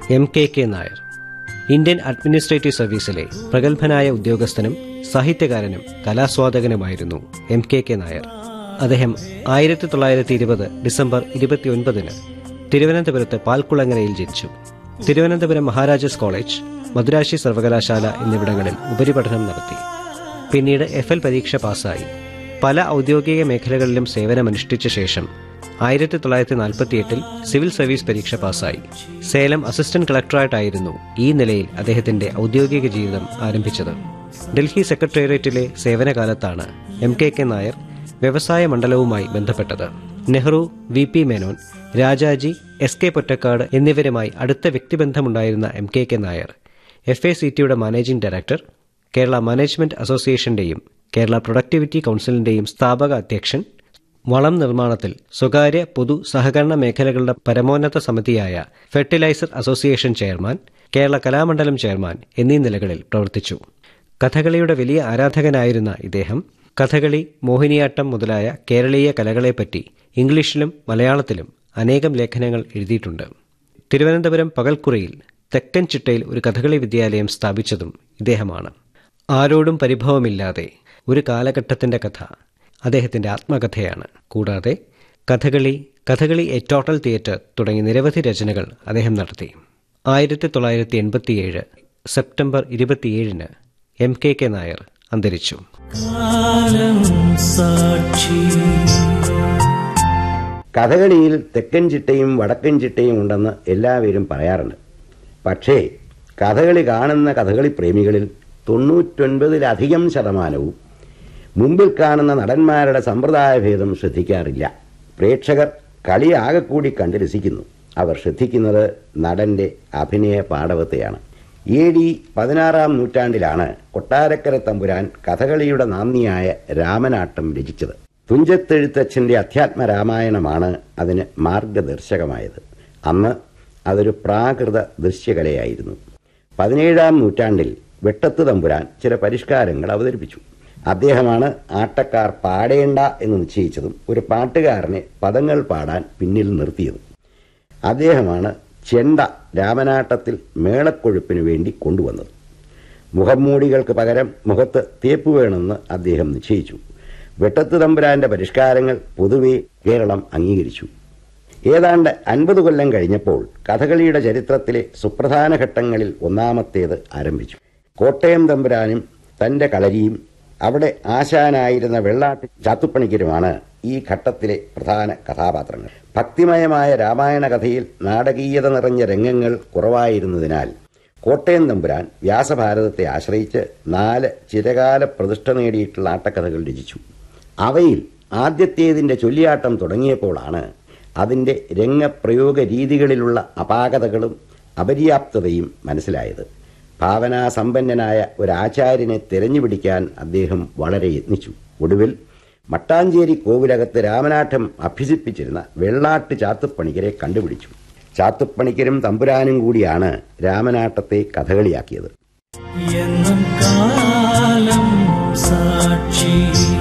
M K K Nair Indian administrative സർവീസിലെ പ്രഗത്ഭനായ ഉദ്യോഗസ്ഥനും സാഹിത്യകാരനും കലാസ്വാദകനുമായിരുന്നു എം കെ കെ നായർ അദ്ദേഹം ആയിരത്തി തൊള്ളായിരത്തി ഇരുപത് ഡിസംബർ ഇരുപത്തിയൊൻപതിന് തിരുവനന്തപുരത്ത് പാൽക്കുളങ്ങരയിൽ ജനിച്ചു തിരുവനന്തപുരം മഹാരാജാസ് കോളേജ് മദുരാശി സർവകലാശാല എന്നിവിടങ്ങളിൽ ഉപരിപഠനം നടത്തി പിന്നീട് എഫ് എൽ പരീക്ഷ പാസ്സായി പല ഔദ്യോഗിക മേഖലകളിലും സേവനമനുഷ്ഠിച്ച ശേഷം ആയിരത്തി തൊള്ളായിരത്തി നാൽപ്പത്തിയെട്ടിൽ സിവിൽ സർവീസ് പരീക്ഷ പാസ്സായി സേലം അസിസ്റ്റന്റ് കളക്ടറായിട്ടായിരുന്നു ഈ നിലയിൽ അദ്ദേഹത്തിന്റെ ഔദ്യോഗിക ജീവിതം ആരംഭിച്ചത് ഡൽഹി സെക്രട്ടേറിയറ്റിലെ സേവനകാലത്താണ് എം കെ കെ നായർ വ്യവസായ മണ്ഡലവുമായി ബന്ധപ്പെട്ടത് Nehru V P Menon Rajaji S K Pottekkatt എന്നിവരുമായി അടുത്ത വ്യക്തിബന്ധമുണ്ടായിരുന്ന M K K Nair F A C ടിയുടെ മാനേജിംഗ് ഡയറക്ടർ കേരള മാനേജ്മെന്റ് അസോസിയേഷന്റെയും കേരള പ്രൊഡക്ടിവിറ്റി കൌൺസിലിന്റെയും സ്ഥാപക അധ്യക്ഷൻ വളം നിർമ്മാണത്തിൽ സ്വകാര്യ പൊതു സഹകരണ മേഖലകളുടെ പരമോന്നത സമിതിയായ fertilizer association chairman Kerala Kalamandalam chairman എന്നീ നിലകളിൽ പ്രവർത്തിച്ചു കഥകളിയുടെ വലിയ ആരാധകനായിരുന്ന ഇദ്ദേഹം കഥകളി മോഹിനിയാട്ടം മുതലായ കേരളീയ കലകളെപ്പറ്റി ഇംഗ്ലീഷിലും മലയാളത്തിലും അനേകം ലേഖനങ്ങൾ എഴുതിയിട്ടുണ്ട് തിരുവനന്തപുരം പകൽക്കുറയിൽ തെക്കൻ ചിട്ടയിൽ ഒരു കഥകളി വിദ്യാലയം സ്ഥാപിച്ചതും ഇദ്ദേഹമാണ് ആരോടും പരിഭവമില്ലാതെ ഒരു കാലഘട്ടത്തിന്റെ കഥ അദ്ദേഹത്തിന്റെ ആത്മകഥയാണ് കൂടാതെ Kathakali Kathakali a total theatre തുടങ്ങി നിരവധി രചനകൾ അദ്ദേഹം നടത്തി ആയിരത്തി തൊള്ളായിരത്തി എൺപത്തിയേഴ് സെപ്റ്റംബർ ഇരുപത്തിയേഴിന് എം കെ കെ നായർ അന്തരിച്ചു കാലം സാക്ഷി കഥകളിയിൽ തെക്കൻ ചിട്ടയും വടക്കൻ ചിട്ടയും ഉണ്ടെന്ന് എല്ലാവരും പറയാറുണ്ട് പക്ഷേ കഥകളി കാണുന്ന കഥകളി പ്രേമികളിൽ തൊണ്ണൂറ്റൊൻപതിലധികം ശതമാനവും മുമ്പിൽ കാണുന്ന നടന്മാരുടെ സമ്പ്രദായ ഭേദം ശ്രദ്ധിക്കാറില്ല പ്രേക്ഷകർ കളി ആകെക്കൂടി കണ്ട് രസിക്കുന്നു അവർ ശ്രദ്ധിക്കുന്നത് നടന്റെ അഭിനയ പാടവത്തെയാണ് എ ഡി പതിനാറാം നൂറ്റാണ്ടിലാണ് കൊട്ടാരക്കര തമ്പുരാൻ കഥകളിയുടെ നാന്ദിയായ രാമനാട്ടം രചിച്ചത് തുഞ്ചത്തെഴുത്തച്ഛന്റെ അധ്യാത്മ രാമായണമാണ് അതിന് മാർഗദർശകമായത് അന്ന് അതൊരു പ്രാകൃത ദൃശ്യകലയായിരുന്നു പതിനേഴാം നൂറ്റാണ്ടിൽ വെട്ടത്ത് തമ്പുരാൻ ചില പരിഷ്കാരങ്ങൾ അവതരിപ്പിച്ചു അദ്ദേഹമാണ് ആട്ടക്കാർ പാടേണ്ട എന്ന് നിശ്ചയിച്ചതും ഒരു പാട്ടുകാരനെ പദങ്ങൾ പാടാൻ പിന്നിൽ നിർത്തിയതും അദ്ദേഹമാണ് ചെണ്ട രാമനാട്ടത്തിൽ മേളക്കൊഴുപ്പിനു വേണ്ടി കൊണ്ടുവന്നത് മുഖംമൂടികൾക്ക് പകരം മുഖത്ത് തേപ്പ് വേണമെന്ന് അദ്ദേഹം നിശ്ചയിച്ചു വെട്ടത്ത് തമ്പുരാന്റെ പരിഷ്കാരങ്ങൾ പൊതുവെ കേരളം അംഗീകരിച്ചു ഏതാണ്ട് അൻപത് കൊല്ലം കഴിഞ്ഞപ്പോൾ കഥകളിയുടെ ചരിത്രത്തിലെ സുപ്രധാന ഘട്ടങ്ങളിൽ ഒന്നാമത്തേത് ആരംഭിച്ചു കോട്ടയം തമ്പുരാനും തന്റെ കളരിയും അവിടെ ആശാനായിരുന്ന വെള്ളാട്ട് ചാത്തുപ്പണിക്കരുമാണ് ഈ ഘട്ടത്തിലെ പ്രധാന കഥാപാത്രങ്ങൾ ഭക്തിമയമായ രാമായണ കഥയിൽ നാടകീയത നിറഞ്ഞ രംഗങ്ങൾ കുറവായിരുന്നതിനാൽ കോട്ടയം തമ്പുരാൻ വ്യാസഭാരതത്തെ ആശ്രയിച്ച് നാല് ചിരകാല പ്രതിഷ്ഠ നേടിയിട്ടുള്ള ആട്ടക്കഥകൾ രചിച്ചു അവയിൽ ആദ്യത്തേതിന്റെ ചൊല്ലിയാട്ടം തുടങ്ങിയപ്പോഴാണ് അതിന്റെ രംഗപ്രയോഗ രീതികളിലുള്ള അപാകതകളും അപര്യാപ്തതയും മനസ്സിലായത് ഭാവനാസമ്പന്നനായ ഒരാചാര്യനെ തിരഞ്ഞുപിടിക്കാൻ അദ്ദേഹം വളരെ യത്നിച്ചു ഒടുവിൽ മട്ടാഞ്ചേരി കോവിലകത്ത് രാമനാട്ടം അഭ്യസിപ്പിച്ചിരുന്ന വെള്ളാട്ട് ചാത്തുപ്പണിക്കരെ കണ്ടുപിടിച്ചു ചാത്തുപ്പണിക്കരും തമ്പുരാനും കൂടിയാണ് രാമനാട്ടത്തെ കഥകളിയാക്കിയത് എന്നും കാലം സാക്ഷി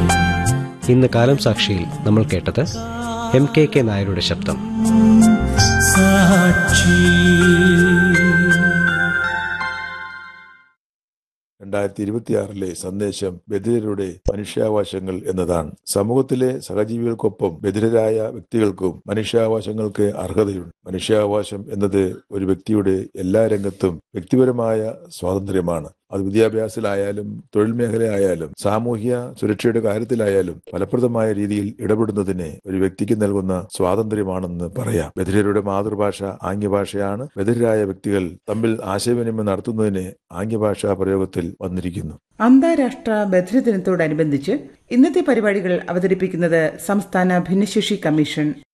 ഇന്ന് കാലം സാക്ഷിയിൽ നമ്മൾ കേട്ടത് എം കെ കെ നായരുടെ ശബ്ദം സാക്ഷി രണ്ടായിരത്തി ഇരുപത്തിയാറിലെ സന്ദേശം ബധിരരുടെ മനുഷ്യാവകാശങ്ങൾ എന്നതാണ് സമൂഹത്തിലെ സഹജീവികൾക്കൊപ്പം ബധിരരായ വ്യക്തികൾക്കും മനുഷ്യാവകാശങ്ങൾക്ക് അർഹതയുണ്ട് മനുഷ്യാവകാശം എന്നത് ഒരു വ്യക്തിയുടെ എല്ലാ രംഗത്തും വ്യക്തിപരമായ സ്വാതന്ത്ര്യമാണ് അത് വിദ്യാഭ്യാസത്തിലായാലും തൊഴിൽ മേഖലയായാലും സാമൂഹ്യ സുരക്ഷയുടെ കാര്യത്തിലായാലും ഫലപ്രദമായ രീതിയിൽ ഇടപെടുന്നതിന് ഒരു വ്യക്തിക്ക് നൽകുന്ന സ്വാതന്ത്ര്യമാണെന്ന് പറയാം ബധിരരുടെ മാതൃഭാഷ ആംഗ്യഭാഷയാണ് ബധിരരായ വ്യക്തികൾ തമ്മിൽ ആശയവിനിമയം നടത്തുന്നതിന് ആംഗ്യഭാഷാ പ്രയോഗത്തിൽ വന്നിരിക്കുന്നു അന്താരാഷ്ട്ര ബധിരദിനത്തോടനുബന്ധിച്ച് ഇന്നത്തെ പരിപാടികൾ അവതരിപ്പിക്കുന്നത് സംസ്ഥാന ഭിന്നശേഷി കമ്മീഷൻ